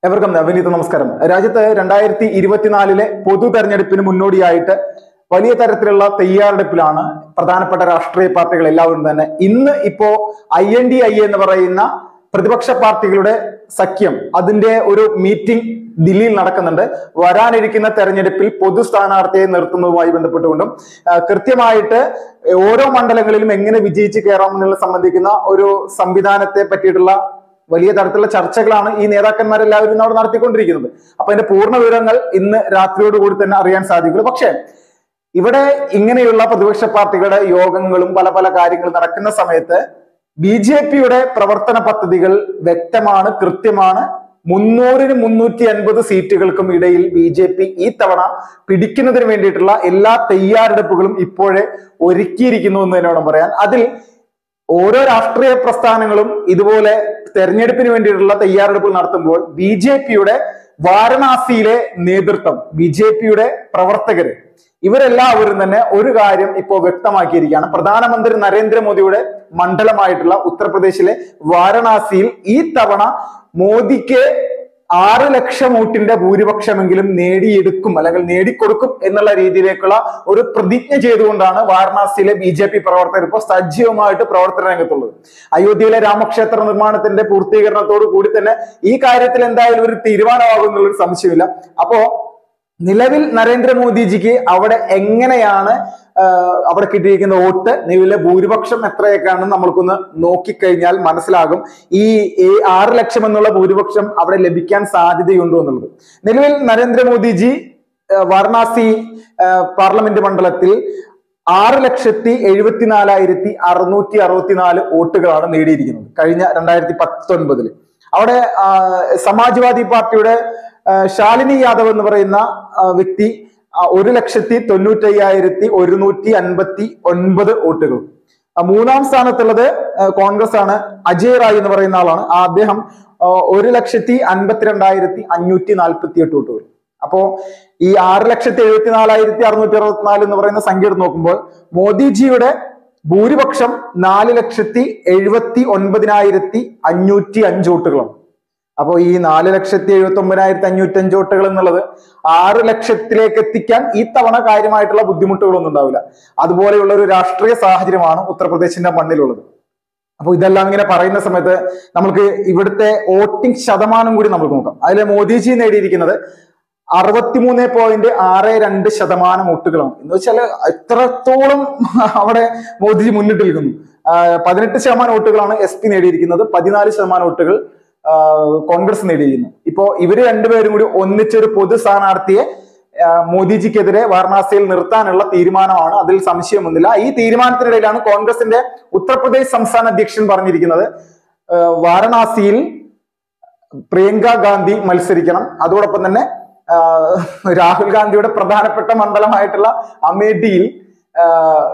എവർക്കും വിനീത നമസ്കാരം രാജ്യത്ത് രണ്ടായിരത്തി ഇരുപത്തിനാലിലെ പൊതു തെരഞ്ഞെടുപ്പിന് മുന്നോടിയായിട്ട് വലിയ തരത്തിലുള്ള തയ്യാറെടുപ്പിലാണ് പ്രധാനപ്പെട്ട രാഷ്ട്രീയ പാർട്ടികൾ എല്ലാവരും തന്നെ ഇന്ന് ഇപ്പോ ഐ എൻ ഡി ഐ എന്ന് പറയുന്ന പ്രതിപക്ഷ പാർട്ടികളുടെ സഖ്യം അതിന്റെ ഒരു മീറ്റിംഗ് ദില്ലിയിൽ നടക്കുന്നുണ്ട് വരാനിരിക്കുന്ന തെരഞ്ഞെടുപ്പിൽ പൊതു സ്ഥാനാർത്ഥിയെ നിർത്തുന്നതുമായി ബന്ധപ്പെട്ടുകൊണ്ടും ആ, കൃത്യമായിട്ട് ഓരോ മണ്ഡലങ്ങളിലും എങ്ങനെ വിജയിച്ച് കയറാമെന്നുള്ള സംബന്ധിക്കുന്ന ഒരു സംവിധാനത്തെ പറ്റിയിട്ടുള്ള വലിയ തരത്തിലുള്ള ചർച്ചകളാണ് ഈ നേതാക്കന്മാരെല്ലാവരും ഇന്ന് അവിടെ നടത്തിക്കൊണ്ടിരിക്കുന്നത് അപ്പൊ അതിന്റെ പൂർണ്ണ വിവരങ്ങൾ ഇന്ന് രാത്രിയോടുകൂടി തന്നെ അറിയാൻ സാധിക്കുള്ളൂ പക്ഷേ ഇവിടെ ഇങ്ങനെയുള്ള പ്രതിപക്ഷ പാർട്ടികളുടെ യോഗങ്ങളും പല പല കാര്യങ്ങളും നടക്കുന്ന സമയത്ത് ബി ജെ പിയുടെ പ്രവർത്തന പദ്ധതികൾ വ്യക്തമാണ് കൃത്യമാണ് മുന്നൂറിന് മുന്നൂറ്റി അൻപത് സീറ്റുകൾക്കും ഇടയിൽ ബി ജെ പി ഈ തവണ പിടിക്കുന്നതിന് വേണ്ടിയിട്ടുള്ള എല്ലാ തയ്യാറെടുപ്പുകളും ഇപ്പോഴേ ഒരുക്കിയിരിക്കുന്നു എന്ന് തന്നെ വേണം പറയാൻ അതിൽ ഓരോ രാഷ്ട്രീയ പ്രസ്ഥാനങ്ങളും ഇതുപോലെ തെരഞ്ഞെടുപ്പിന് വേണ്ടിയിട്ടുള്ള തയ്യാറെടുപ്പുകൾ നടത്തുമ്പോൾ ബി ജെ പിയുടെ വാരണാസിയിലെ നേതൃത്വം ബി ജെ പിയുടെ പ്രവർത്തകര് ഇവരെല്ലാവരും തന്നെ ഒരു കാര്യം ഇപ്പോൾ വ്യക്തമാക്കിയിരിക്കുകയാണ് പ്രധാനമന്ത്രി നരേന്ദ്രമോദിയുടെ മണ്ഡലമായിട്ടുള്ള ഉത്തർപ്രദേശിലെ വാരണാസിയിൽ ഈ തവണ മോദിക്ക് ആറ് ലക്ഷം വോട്ടിന്റെ ഭൂരിപക്ഷമെങ്കിലും നേടിയെടുക്കും അല്ലെങ്കിൽ നേടിക്കൊടുക്കും എന്നുള്ള രീതിയിലേക്കുള്ള ഒരു പ്രതിജ്ഞ ചെയ്തുകൊണ്ടാണ് വാരണാസിയിലെ ബി ജെ പി പ്രവർത്തകർ ഇപ്പോൾ സജീവമായിട്ട് പ്രവർത്തന രംഗത്തുള്ളത് അയോധ്യയിലെ രാമക്ഷേത്ര നിർമ്മാണത്തിന്റെ പൂർത്തീകരണത്തോടു കൂടി തന്നെ ഈ കാര്യത്തിൽ എന്തായാലും ഒരു തീരുമാനമാകും എന്നുള്ളൊരു സംശയമില്ല അപ്പോ നിലവിൽ നരേന്ദ്രമോദിജിക്ക് അവിടെ എങ്ങനെയാണ് ആ, അവിടെ കിട്ടിയിരിക്കുന്ന വോട്ട് നിലവിലെ ഭൂരിപക്ഷം എത്രയൊക്കെയാണെന്ന് നമ്മൾക്കൊന്ന് നോക്കിക്കഴിഞ്ഞാൽ മനസ്സിലാകും ഈ ഈ ആറ് ലക്ഷം എന്നുള്ള ഭൂരിപക്ഷം അവിടെ ലഭിക്കാൻ സാധ്യതയുണ്ടോ എന്നുള്ളത് നിലവിൽ നരേന്ദ്രമോദിജി ആ, വാരണാസി ആ, പാർലമെന്റ് മണ്ഡലത്തിൽ ആറ് ലക്ഷത്തി എഴുപത്തിനാലായിരത്തി അറുന്നൂറ്റി അറുപത്തിനാല് വോട്ടുകളാണ് നേടിയിരിക്കുന്നത് കഴിഞ്ഞ രണ്ടായിരത്തി പത്തൊൻപതില് അവിടെ ആ, സമാജ്വാദി പാർട്ടിയുടെ ആ, ശാലിനി യാദവ് എന്ന് പറയുന്ന ആ, വ്യക്തി ആ, ഒരു ലക്ഷത്തി തൊണ്ണൂറ്റി അയ്യായിരത്തി ഒരുന്നൂറ്റി അൻപത്തി ഒൻപത് വോട്ടുകൾ ആ, മൂന്നാം സ്ഥാനത്തുള്ളത് ആ, കോൺഗ്രസ് ആണ് അജയ് റായ് എന്ന് പറയുന്ന ആളാണ് ആ അദ്ദേഹം ആ, ഒരു ലക്ഷത്തി അൻപത്തിരണ്ടായിരത്തി അഞ്ഞൂറ്റി നാൽപ്പത്തി എട്ട് വോട്ടുകൾ അപ്പോ ഈ ആറ് ലക്ഷത്തി എഴുപത്തി നാലായിരത്തി അറുന്നൂറ്റി അറുപത്തിനാല് എന്ന് പറയുന്ന സംഖ്യ എടുത്ത് നോക്കുമ്പോൾ മോദിജിയുടെ ഭൂരിപക്ഷം നാല് ലക്ഷത്തി എഴുപത്തി ഒൻപതിനായിരത്തി അഞ്ഞൂറ്റി അഞ്ച് വോട്ടുകളാണ് അപ്പോൾ ഈ നാല് ലക്ഷത്തി എഴുപത്തി ഒമ്പതിനായിരത്തി അഞ്ഞൂറ്റി അഞ്ച് വോട്ടുകൾ എന്നുള്ളത് ആറ് ലക്ഷത്തിലേക്ക് എത്തിക്കാൻ ഈ തവണ കാര്യമായിട്ടുള്ള ബുദ്ധിമുട്ടുകളൊന്നും ഉണ്ടാവില്ല അതുപോലെയുള്ള ഒരു രാഷ്ട്രീയ സാഹചര്യമാണ് ഉത്തർപ്രദേശിന്റെ മണ്ണിലുള്ളത് അപ്പോൾ ഇതെല്ലാം ഇങ്ങനെ പറയുന്ന സമയത്ത് നമുക്ക് ഇവിടുത്തെ വോട്ടിംഗ് ശതമാനം കൂടി നമുക്ക് നോക്കാം അതിൽ മോദിജി നേടിയിരിക്കുന്നത് അറുപത്തിമൂന്ന് പോയിന്റ് ആറ് രണ്ട് ശതമാനം വോട്ടുകളാണ് എന്ന് വെച്ചാൽ എത്രത്തോളം അവിടെ മോദിജി മുന്നിട്ട് നിൽക്കുന്നു ആ, പതിനെട്ട് ശതമാനം വോട്ടുകളാണ് എസ് പി നേടിയിരിക്കുന്നത് പതിനാല് ശതമാനം വോട്ടുകൾ ആ, കോൺഗ്രസ് നേടിയിരിക്കുന്നു ഇപ്പോ ഇവര് രണ്ടുപേരും കൂടി ഒന്നിച്ചൊരു പൊതു സ്ഥാനാർത്ഥിയെ ആ, മോദിജിക്കെതിരെ വാരണാസിയിൽ നിർത്താനുള്ള തീരുമാനമാണ് അതിൽ സംശയമൊന്നുമില്ല ഈ തീരുമാനത്തിനിടയിലാണ് കോൺഗ്രസിന്റെ ഉത്തർപ്രദേശ് സംസ്ഥാന അധ്യക്ഷൻ പറഞ്ഞിരിക്കുന്നത് ആ, വാരണാസിയിൽ പ്രിയങ്ക ഗാന്ധി മത്സരിക്കണം അതോടൊപ്പം തന്നെ ആ, രാഹുൽ ഗാന്ധിയുടെ പ്രധാനപ്പെട്ട മണ്ഡലമായിട്ടുള്ള അമേഠിയിൽ ആ,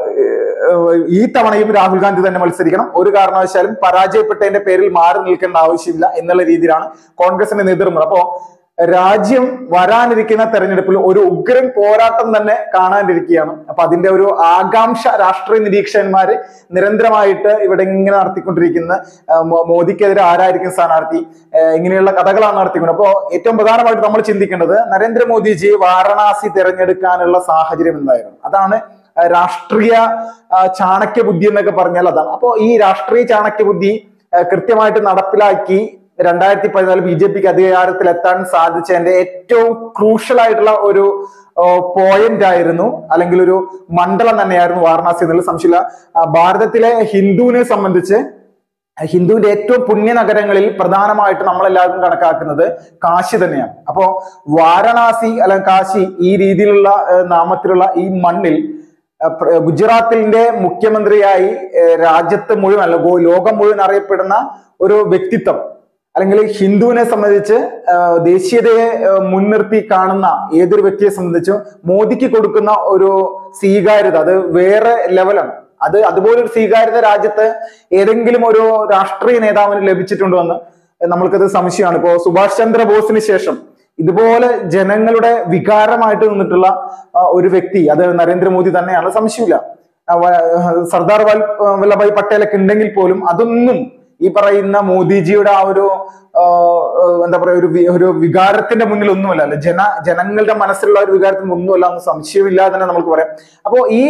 ഈ തവണയും രാഹുൽ ഗാന്ധി തന്നെ മത്സരിക്കണം ഒരു കാരണവശാലും പരാജയപ്പെട്ടതിന്റെ പേരിൽ മാറി നിൽക്കേണ്ട ആവശ്യമില്ല എന്നുള്ള രീതിയിലാണ് കോൺഗ്രസിന്റെ നേതൃത്വം അപ്പോ രാജ്യം വരാനിരിക്കുന്ന തെരഞ്ഞെടുപ്പിൽ ഒരു ഉഗ്രൻ പോരാട്ടം തന്നെ കാണാനിരിക്കുകയാണ് അപ്പൊ അതിന്റെ ഒരു ആകാംക്ഷ രാഷ്ട്രീയ നിരീക്ഷകന്മാര് നിരന്തരമായിട്ട് ഇവിടെ ഇങ്ങനെ നടത്തിക്കൊണ്ടിരിക്കുന്ന ആ, മോ- മോദിക്കെതിരെ ആരായിരിക്കും സ്ഥാനാർത്ഥി ആ, ഇങ്ങനെയുള്ള കഥകളാണ് നടത്തിക്കൊണ്ട് അപ്പോ ഏറ്റവും പ്രധാനമായിട്ട് നമ്മൾ ചിന്തിക്കേണ്ടത് നരേന്ദ്രമോദിജി വാരണാസി തിരഞ്ഞെടുക്കാനുള്ള സാഹചര്യം എന്തായിരുന്നു അതാണ് ആ, രാഷ്ട്രീയ ആ, ചാണക്യ ബുദ്ധി എന്നൊക്കെ പറഞ്ഞാൽ അതാണ് അപ്പോ ഈ രാഷ്ട്രീയ ചാണക്യ ബുദ്ധി ആ, കൃത്യമായിട്ട് നടപ്പിലാക്കി രണ്ടായിരത്തി പതിനാല് ബി ജെ പിക്ക് അധികാരത്തിൽ എത്താൻ സാധിച്ചതിന്റെ ഏറ്റവും ക്രൂഷ്യൽ ആയിട്ടുള്ള ഒരു പോയിന്റ് ആയിരുന്നു അല്ലെങ്കിൽ ഒരു മണ്ഡലം തന്നെയായിരുന്നു വാരണാസി എന്നുള്ള സംശയമില്ല ആ, ഭാരതത്തിലെ ഹിന്ദുവിനെ സംബന്ധിച്ച് ഹിന്ദുവിന്റെ ഏറ്റവും പുണ്യ നഗരങ്ങളിൽ പ്രധാനമായിട്ട് നമ്മൾ എല്ലാവരും കണക്കാക്കുന്നത് കാശി തന്നെയാണ് അപ്പോ വാരണാസി അല്ലെങ്കിൽ കാശി ഈ രീതിയിലുള്ള ഏഹ്, നാമത്തിലുള്ള ഈ മണ്ണിൽ ഏഹ്, പ്ര- ഗുജറാത്തിന്റെ മുഖ്യമന്ത്രിയായി ഏഹ്, രാജ്യത്ത് മുഴുവൻ അല്ല ഗോ- ലോകം മുഴുവൻ അറിയപ്പെടുന്ന ഒരു വ്യക്തിത്വം അല്ലെങ്കിൽ ഹിന്ദുവിനെ സംബന്ധിച്ച് ഏഹ്, ദേശീയതയെ ഏഹ്, മുൻനിർത്തി കാണുന്ന ഏതൊരു വ്യക്തിയെ സംബന്ധിച്ചും മോദിക്ക് കൊടുക്കുന്ന ഒരു സ്വീകാര്യത അത് വേറെ ലെവലാണ് അത് അതുപോലൊരു സ്വീകാര്യത രാജ്യത്ത് ഏതെങ്കിലും ഒരു രാഷ്ട്രീയ നേതാവിന് ലഭിച്ചിട്ടുണ്ടോ എന്ന് നമ്മൾക്കത് സംശയമാണ് ഇപ്പോ സുഭാഷ് ചന്ദ്ര ബോസിന് ശേഷം ഇതുപോലെ ജനങ്ങളുടെ വികാരമായിട്ട് നിന്നിട്ടുള്ള ആ, ഒരു വ്യക്തി അത് നരേന്ദ്രമോദി തന്നെയാണ് സംശയമില്ല ആ, വ- സർദാർ വൽ- വല്ലഭായ് പട്ടേലൊക്കെ ഉണ്ടെങ്കിൽ പോലും അതൊന്നും ഈ പറയുന്ന മോദിജിയുടെ ആ ഒരു ആ, ആ, എന്താ പറയാ ഒരു വി- ഒരു വികാരത്തിന്റെ മുന്നിൽ ഒന്നുമല്ല അല്ലെ ജന ജനങ്ങളുടെ മനസ്സിലുള്ള ഒരു വികാരത്തിന് ഒന്നുമല്ല എന്ന് സംശയമില്ലാതെ തന്നെ നമുക്ക് പറയാം അപ്പോ ഈ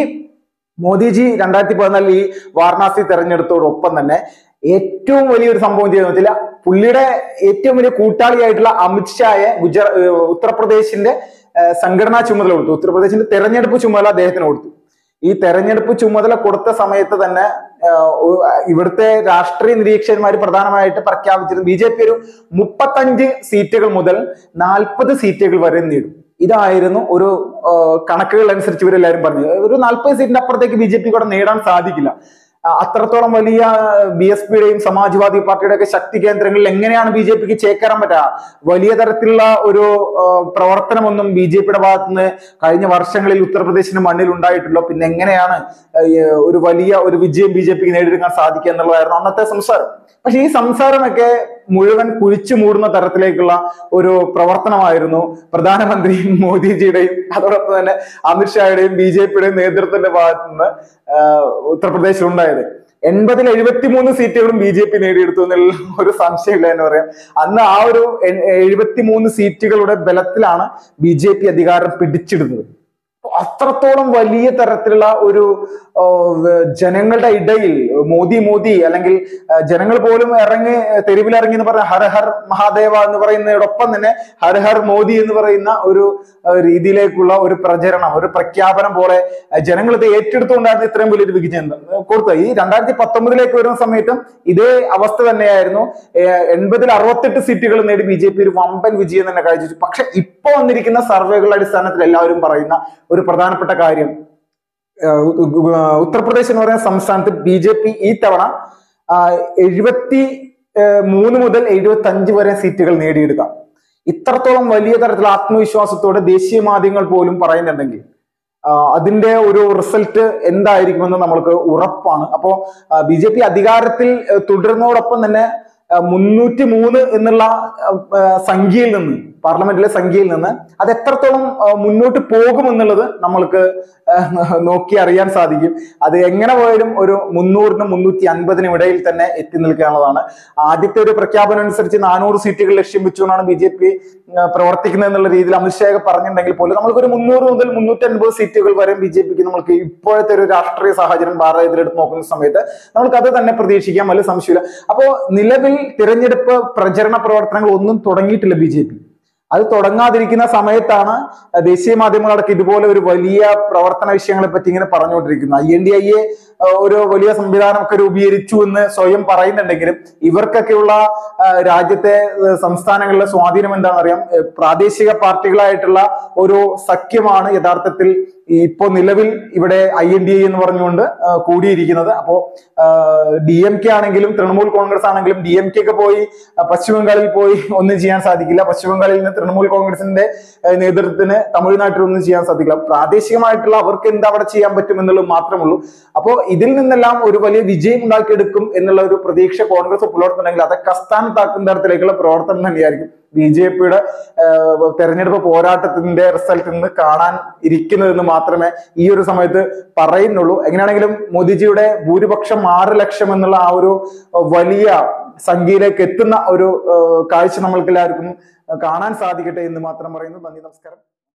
മോദിജി രണ്ടായിരത്തി പതിനാലിൽ ഈ വാരണാസി തെരഞ്ഞെടുപ്പോടൊപ്പം തന്നെ ഏറ്റവും വലിയൊരു സംഭവം ചെയ്തെന്ന് വെച്ചാൽ പുള്ളിയുടെ ഏറ്റവും വലിയ കൂട്ടാളിയായിട്ടുള്ള അമിത്ഷായെ ഗുജറ ഏർ ഉത്തർപ്രദേശിന്റെ ഏർ സംഘടനാ ചുമതല കൊടുത്തു ഉത്തർപ്രദേശിന്റെ തെരഞ്ഞെടുപ്പ് ചുമതല അദ്ദേഹത്തിന് കൊടുത്തു ഈ തെരഞ്ഞെടുപ്പ് ചുമതല കൊടുത്ത സമയത്ത് തന്നെ ആഹ് ഒ- ഇവിടുത്തെ രാഷ്ട്രീയ നിരീക്ഷകന്മാർ പ്രധാനമായിട്ട് പ്രഖ്യാപിച്ചിരുന്നു ബി ജെ പി ഒരു മുപ്പത്തഞ്ച് സീറ്റുകൾ മുതൽ നാൽപ്പത് സീറ്റുകൾ വരെ നേടും ഇതായിരുന്നു ഒരു ആഹ് കണക്കുകൾ അനുസരിച്ച് ഇവരെല്ലാവരും പറഞ്ഞത് ഒരു നാൽപ്പത് സീറ്റിന്റെ അപ്പുറത്തേക്ക് ബി ജെ പി കൂടെ നേടാൻ സാധിക്കില്ല ആ, അത്രത്തോളം വലിയ ബി എസ് പിയുടെയും സമാജ്വാദി പാർട്ടിയുടെ ഒക്കെ ശക്തി കേന്ദ്രങ്ങളിൽ എങ്ങനെയാണ് ബി ജെ പിക്ക് ചേക്കേറാൻ പറ്റുക വലിയ തരത്തിലുള്ള ഒരു ആ, പ്രവർത്തനമൊന്നും ബി ജെ പിയുടെ ഭാഗത്ത് നിന്ന് കഴിഞ്ഞ വർഷങ്ങളിൽ ഉത്തർപ്രദേശിന്റെ മണ്ണിൽ ഉണ്ടായിട്ടുള്ളൂ പിന്നെ എങ്ങനെയാണ് ആ, ഈ, ഒരു വലിയ ഒരു വിജയം ബി ജെ പിക്ക് നേടിയെടുക്കാൻ സാധിക്കുക എന്നുള്ളതായിരുന്നു അന്നത്തെ സംസാരം പക്ഷെ ഈ സംസാരമൊക്കെ മുഴുവൻ കുഴിച്ചു മൂടുന്ന തരത്തിലേക്കുള്ള ഒരു പ്രവർത്തനമായിരുന്നു പ്രധാനമന്ത്രി മോദിജിയുടെയും അതോടൊപ്പം തന്നെ അമിത്ഷായുടെയും ബി ജെ പിയുടെയും നേതൃത്വത്തിന്റെ ഭാഗത്ത് നിന്ന് ആഹ് ഉത്തർപ്രദേശിൽ ഉണ്ടായത് എൺപതിൽ എഴുപത്തിമൂന്ന് സീറ്റുകളും ബി ജെ പി നേടിയെടുത്തു എന്നുള്ള ഒരു സംശയമില്ല എന്ന് പറയാം അന്ന് ആ ഒരു എഴുപത്തിമൂന്ന് സീറ്റുകളുടെ ബലത്തിലാണ് ബി ജെ പി അധികാരം പിടിച്ചെടുത്തത് അപ്പൊ അത്രത്തോളം വലിയ തരത്തിലുള്ള ഒരു ആ, വ- ജനങ്ങളുടെ ഇടയിൽ മോദി മോദി അല്ലെങ്കിൽ ആ, ജനങ്ങൾ പോലും ഇറങ്ങി തെരുവിലിറങ്ങി എന്ന് പറഞ്ഞ ഹര ഹർ മഹാദേവ എന്ന് പറയുന്നതോടൊപ്പം തന്നെ ഹര ഹർ മോദി എന്ന് പറയുന്ന ഒരു ആ, രീതിയിലേക്കുള്ള ഒരു പ്രചരണം ഒരു പ്രഖ്യാപനം പോലെ ആ, ജനങ്ങൾ ഇത് ഏറ്റെടുത്തുകൊണ്ടാണ് ഇത്രയും വലിയൊരു വിജയം കൊടുത്തത് ഈ രണ്ടായിരത്തി പത്തൊമ്പതിലേക്ക് വരുന്ന സമയത്തും ഇതേ അവസ്ഥ തന്നെയായിരുന്നു ഏർ എൺപതിൽ അറുപത്തെട്ട് സീറ്റുകൾ നേടി ബി ജെ പി ഒരു വമ്പൻ വിജയം തന്നെ കാഴ്ചവെച്ചു പക്ഷെ ഇപ്പൊ വന്നിരിക്കുന്ന സർവേകളുടെ അടിസ്ഥാനത്തിൽ എല്ലാവരും പറയുന്ന ഒരു പ്രധാനപ്പെട്ട കാര്യം ഏർ ഉ- ഉ- ആ, ഉത്തർപ്രദേശ് എന്ന് പറയുന്ന സംസ്ഥാനത്ത് ബി ജെ പി ഈ തവണ ആ, എഴുപത്തി ഏർ മൂന്ന് മുതൽ എഴുപത്തി അഞ്ച് വരെ സീറ്റുകൾ നേടിയെടുക്കാം ഇത്രത്തോളം വലിയ തരത്തിലുള്ള ആത്മവിശ്വാസത്തോടെ ദേശീയ മാധ്യമങ്ങൾ പോലും പറയുന്നുണ്ടെങ്കിൽ ആ, അതിന്റെ ഒരു റിസൾട്ട് എന്തായിരിക്കുമെന്ന് നമ്മൾക്ക് ഉറപ്പാണ് അപ്പോ ബി ജെ പി അധികാരത്തിൽ ഏർ തുടരുന്നതോടൊപ്പം തന്നെ മുന്നൂറ്റി മൂന്ന് എന്നുള്ള ആ, ആ, സംഖ്യയിൽ നിന്ന് പാർലമെന്റിലെ സംഖ്യയിൽ നിന്ന് അത് എത്രത്തോളം ആ, മുന്നോട്ട് പോകുമെന്നുള്ളത് നമ്മൾക്ക് ആ, നോക്കി അറിയാൻ സാധിക്കും അത് എങ്ങനെ പോയാലും ഒരു മുന്നൂറിനും മുന്നൂറ്റി അൻപതിനും ഇടയിൽ തന്നെ എത്തി നിൽക്കാനുള്ളതാണ് ആദ്യത്തെ ഒരു പ്രഖ്യാപനം അനുസരിച്ച് നാനൂറ് സീറ്റുകൾ ലക്ഷ്യം വെച്ചുകൊണ്ടാണ് ബി ജെ പി പ്രവർത്തിക്കുന്നത് എന്നുള്ള രീതിയിൽ അമിത്ഷാ ഒക്കെ പറഞ്ഞിട്ടുണ്ടെങ്കിൽ പോലും നമ്മൾക്ക് ഒരു മുന്നൂറ് മുതൽ മുന്നൂറ്റി അൻപത് സീറ്റുകൾ വരെ ബി ജെ പിക്ക് നമ്മൾക്ക് ഇപ്പോഴത്തെ ഒരു രാഷ്ട്രീയ സാഹചര്യം ഭാരതത്തിൽ എടുത്ത് നോക്കുന്ന സമയത്ത് നമുക്ക് അത് തന്നെ പ്രതീക്ഷിക്കാം വലിയ സംശയമില്ല അപ്പോ നിലവിൽ തിരഞ്ഞെടുപ്പ് പ്രചരണ പ്രവർത്തനങ്ങൾ ഒന്നും തുടങ്ങിയിട്ടില്ല ബി ജെ പി അത് തുടങ്ങാതിരിക്കുന്ന സമയത്താണ് ദേശീയ മാധ്യമങ്ങളടക്കം ഇതുപോലെ ഒരു വലിയ പ്രവർത്തന വിഷയങ്ങളെ പറ്റി ഇങ്ങനെ പറഞ്ഞുകൊണ്ടിരിക്കുന്നത് I N D I A ഒരു വലിയ സംവിധാനമൊക്കെ രൂപീകരിച്ചു എന്ന് സ്വയം പറയുന്നുണ്ടെങ്കിലും ഇവർക്കൊക്കെയുള്ള ആ, രാജ്യത്തെ ആ, സംസ്ഥാനങ്ങളിലെ സ്വാധീനം എന്താണെന്ന് അറിയാം ഏ, പ്രാദേശിക പാർട്ടികളായിട്ടുള്ള ഒരു സഖ്യമാണ് യഥാർത്ഥത്തിൽ ഈ ഇപ്പോ നിലവിൽ ഇവിടെ ഐ എൻ ഡി ഐ എന്ന് പറഞ്ഞുകൊണ്ട് ആ, കൂടിയിരിക്കുന്നത് അപ്പോ ഡി എം കെ ആണെങ്കിലും തൃണമൂൽ കോൺഗ്രസ് ആണെങ്കിലും ഡി എം കെ ഒക്കെ പോയി ആ, പശ്ചിമ ബംഗാളിൽ പോയി ഒന്നും ചെയ്യാൻ സാധിക്കില്ല പശ്ചിമ ബംഗാളിൽ നിന്ന് തൃണമൂൽ കോൺഗ്രസിന്റെ ആ, നേതൃത്വത്തിന് തമിഴ്നാട്ടിൽ ഒന്നും ചെയ്യാൻ സാധിക്കില്ല പ്രാദേശികമായിട്ടുള്ള അവർക്ക് എന്ത് അവിടെ ചെയ്യാൻ പറ്റും എന്നുള്ളത് മാത്രമേ ഉള്ളൂ അപ്പോ ഇതിൽ നിന്നെല്ലാം ഒരു വലിയ വിജയം ഉണ്ടാക്കിയെടുക്കും എന്നുള്ള ഒരു പ്രതീക്ഷ കോൺഗ്രസ് പുലർത്തുന്നെങ്കിൽ അതൊക്കെ അസ്ഥാനത്താക്കുന്ന തരത്തിലേക്കുള്ള പ്രവർത്തനം തന്നെയായിരിക്കും ബി ജെ പിയുടെ തെരഞ്ഞെടുപ്പ് പോരാട്ടത്തിന്റെ റിസൾട്ടിൽ നിന്ന് കാണാൻ ഇരിക്കുന്നതെന്ന് മാത്രമേ ഈ ഒരു സമയത്ത് പറയുന്നുള്ളൂ എങ്ങനെയാണെങ്കിലും മോദിജിയുടെ ഭൂരിപക്ഷം ആറ് ലക്ഷം എന്നുള്ള ആ ഒരു ഏഹ്, വലിയ സംഖ്യയിലേക്ക് എത്തുന്ന ഒരു ഏഹ്, കാഴ്ച നമ്മൾക്ക് എല്ലാവർക്കും കാണാൻ സാധിക്കട്ടെ എന്ന് മാത്രം പറയുന്നു നന്ദി നമസ്കാരം